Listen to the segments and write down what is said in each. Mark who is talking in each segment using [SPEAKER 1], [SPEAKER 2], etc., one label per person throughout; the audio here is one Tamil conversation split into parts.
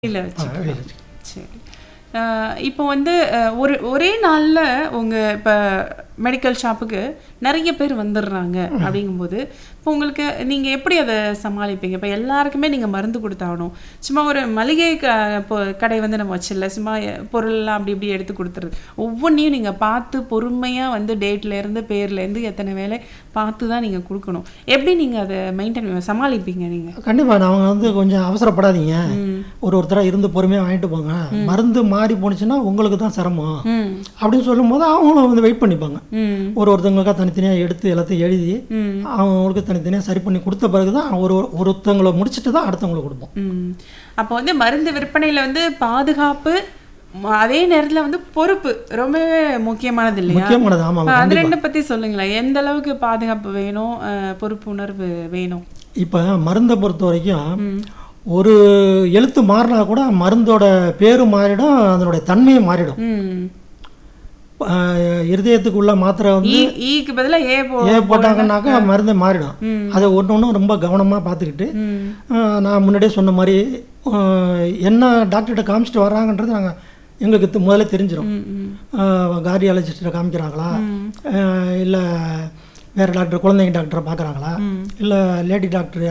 [SPEAKER 1] வெளியில
[SPEAKER 2] ஆ,
[SPEAKER 1] வச்சுக்கலாம்
[SPEAKER 2] வெளியில வச்சு
[SPEAKER 1] சரி அஹ் இப்போ வந்து அஹ், ஒரு ஒரே நாளில் உங்கள் இப்போ மெடிக்கல் ஷாப்புக்கு நிறைய பேர் வந்துடுறாங்க அப்படிங்கும்போது இப்போ உங்களுக்கு நீங்கள் எப்படி அதை சமாளிப்பீங்க இப்போ எல்லாருக்குமே நீங்கள் மருந்து கொடுத்தாகணும் சும்மா ஒரு மளிகை க இப்போ கடை வந்து நம்ம வச்சிடல சும்மா எ- பொருள்லாம் அப்படி இப்படி எடுத்து கொடுத்துருது ஒவ்வொன்றையும் நீங்கள் பார்த்து பொறுமையாக வந்து டேட்லேருந்து பேர்லேருந்து எத்தனை வேலை பார்த்து தான் நீங்கள் கொடுக்கணும் எப்படி நீங்கள் அதை மெயின்டைன் சமாளிப்பீங்க நீங்கள்
[SPEAKER 2] கண்டிப்பா அவங்க வந்து கொஞ்சம் அவசரப்படாதீங்க ஒரு ஒருத்தராக இருந்து பொறுமையாக வாங்கிட்டு போங்க மருந்து மாறி போணுச்சுன்னா உங்களுக்கு தான் சிரமம்
[SPEAKER 1] ம்
[SPEAKER 2] அப்படின்னு சொல்லும்போது அவங்களும் வந்து வெயிட் பண்ணிப்பாங்க
[SPEAKER 1] ம்
[SPEAKER 2] ஒரு ஒருத்தவங்களுக்காக தனித்தனியாக எடுத்து எல்லாத்தையும் எழுதி
[SPEAKER 1] ம்
[SPEAKER 2] அவங்களுக்கு தனித்தனியாக சரி பண்ணி கொடுத்த பிறகு தான் ஒரு ஒருத்தவங்களை முடிச்சுட்டு தான் அடுத்தவங்களுக்கு கொடுப்போம்
[SPEAKER 1] ம். அப்போ வந்து மருந்து விற்பனையில வந்து பாதுகாப்பு ம- அதே நேரத்துல வந்து பொறுப்பு ரொம்பவே முக்கியமானது இல்லையா
[SPEAKER 2] முக்கியமானது ஆமாம்
[SPEAKER 1] அப்ப அது ரெண்டு பத்தி சொல்லுங்களேன் எந்த அளவுக்கு பாதுகாப்பு வேணும் அஹ், பொறுப்பு உணர்வு வேணும்
[SPEAKER 2] இப்போ மருந்தை பொறுத்த வரைக்கும் ஒரு எழுத்து மாறினா கூட மருந்தோட பேரும் மாறிடும் அதனுடைய தன்மையும் மாறிடும்
[SPEAKER 1] ம்
[SPEAKER 2] ஆஹ் இருதயத்துக்குள்ள மாத்திரை வந்து
[SPEAKER 1] ஈ ஈக்கு பதிலா ஏ போ
[SPEAKER 2] ஏ போட்டாங்கன்னாக்கா மருந்து மாறிடும் அதை ஒன்று ஒன்றும் ரொம்ப கவனமாக பார்த்துக்கிட்டு
[SPEAKER 1] ம்
[SPEAKER 2] ஆஹ் நான் முன்னாடியே சொன்ன மாதிரி ஆஹ் என்ன டாக்டர்கிட்ட காமிச்சிட்டு வர்றாங்கன்றது நாங்கள் எங்களுக்கு தெ- முதல்ல தெரிஞ்சிடும்
[SPEAKER 1] ம், ம்
[SPEAKER 2] கார்டியாலஜிஸ்ட்டை காமிக்கிறாங்களா இல்லை வேறு டாக்டர் குழந்தைங்க டாக்டரை பார்க்குறாங்களா இல்லை லேடி டாக்டர்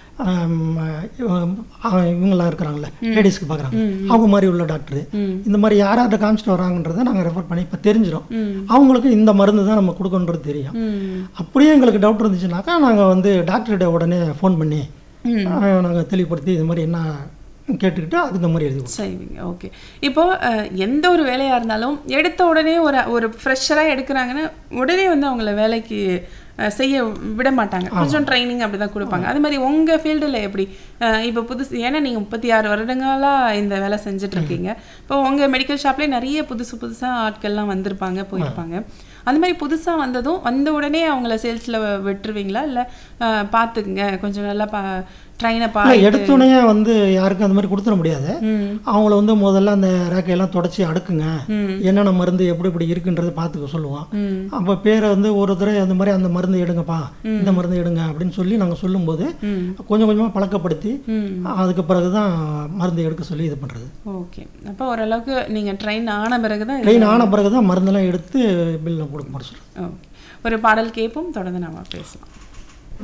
[SPEAKER 2] இவங்கெல்லாம் இருக்கிறாங்களே லேடிஸ்க்கு பார்க்குறாங்க அவங்க மாதிரி உள்ள டாக்டர் இந்த மாதிரி யார் யார்கிட்ட காமிச்சிட்டு வராங்கன்றதை நாங்கள் ரெஃபர் பண்ணி இப்போ தெரிஞ்சிடும் அவங்களுக்கு இந்த மருந்து தான் நம்ம கொடுக்கணுன்றது தெரியும்
[SPEAKER 1] ம்
[SPEAKER 2] அப்படியே எங்களுக்கு டவுட் இருந்துச்சுனாக்கா நாங்கள் வந்து டாக்டர்கிட்ட உடனே ஃபோன் பண்ணி நாங்கள் தெளிவுபடுத்தி இது மாதிரி என்ன கேட்டுக்கிட்டு அதுக்கு இந்த மாதிரி எழுதி கொடுப்போம்.
[SPEAKER 1] செய்வீங்க ஓகே இப்போ அஹ், எந்த ஒரு வேலையா இருந்தாலும் எடுத்த உடனே ஒரு ஒரு ஃப்ரெஷராக எடுக்கிறாங்கன்னா உடனே வந்து அவங்கள வேலைக்கு அஹ், செய்ய விட மாட்டாங்க கொஞ்சம் ட்ரைனிங் அப்படி தான் கொடுப்பாங்க அது மாதிரி உங்க ஃபீல்டில் எப்படி அஹ், இப்போ புதுசு ஏன்னா நீங்க முப்பத்தி ஆறு வருடங்களா இந்த வேலை செஞ்சுட்டு இருக்கீங்க இப்போ உங்க மெடிக்கல் ஷாப்லேயே நிறைய புதுசு புதுசா ஆட்கள்லாம் வந்திருப்பாங்க போயிருப்பாங்க அந்த மாதிரி புதுசா வந்ததும் வந்த உடனே அவங்கள சேல்ஸ்ல விட்டுருவீங்களா இல்லை பார்த்துக்குங்க கொஞ்சம் நல்லா பா ட்ரைனை பா
[SPEAKER 2] இல்லை எடுத்தோடனே வந்து யாருக்கும் அந்த மாதிரி கொடுத்துட முடியாது
[SPEAKER 1] ம்
[SPEAKER 2] அவங்கள வந்து முதல்ல அந்த ரேக்கையெல்லாம் தொடச்சி அடுக்குங்க
[SPEAKER 1] ம்.
[SPEAKER 2] என்னென்ன மருந்து எப்படி எப்படி இருக்குன்றதை பார்த்துக்க சொல்லுவோம்
[SPEAKER 1] ம்
[SPEAKER 2] அப்போ பேரை வந்து ஒரு தடவை அந்த மாதிரி அந்த மருந்து எடுங்கப்பா இந்த மருந்து எடுங்க அப்படின்னு சொல்லி நாங்கள் சொல்லும்போது
[SPEAKER 1] ம்
[SPEAKER 2] கொஞ்சம் கொஞ்சமாக பழக்கப்படுத்தி
[SPEAKER 1] ம்
[SPEAKER 2] அதுக்கு பிறகு தான் மருந்து எடுக்க சொல்லி இது பண்ணுறது
[SPEAKER 1] ஓகே அப்போ ஓரளவுக்கு நீங்கள் ட்ரெயின் ஆன பிறகு தான்
[SPEAKER 2] ட்ரெயின் ஆன பிறகு தான் மருந்தெல்லாம் எடுத்து பில்லில் கொடுக்க முடியும் சொல்கிறது
[SPEAKER 1] ஓகே ஒரு பாடல் கேட்போம் தொடர்ந்து நாம பேசலாம்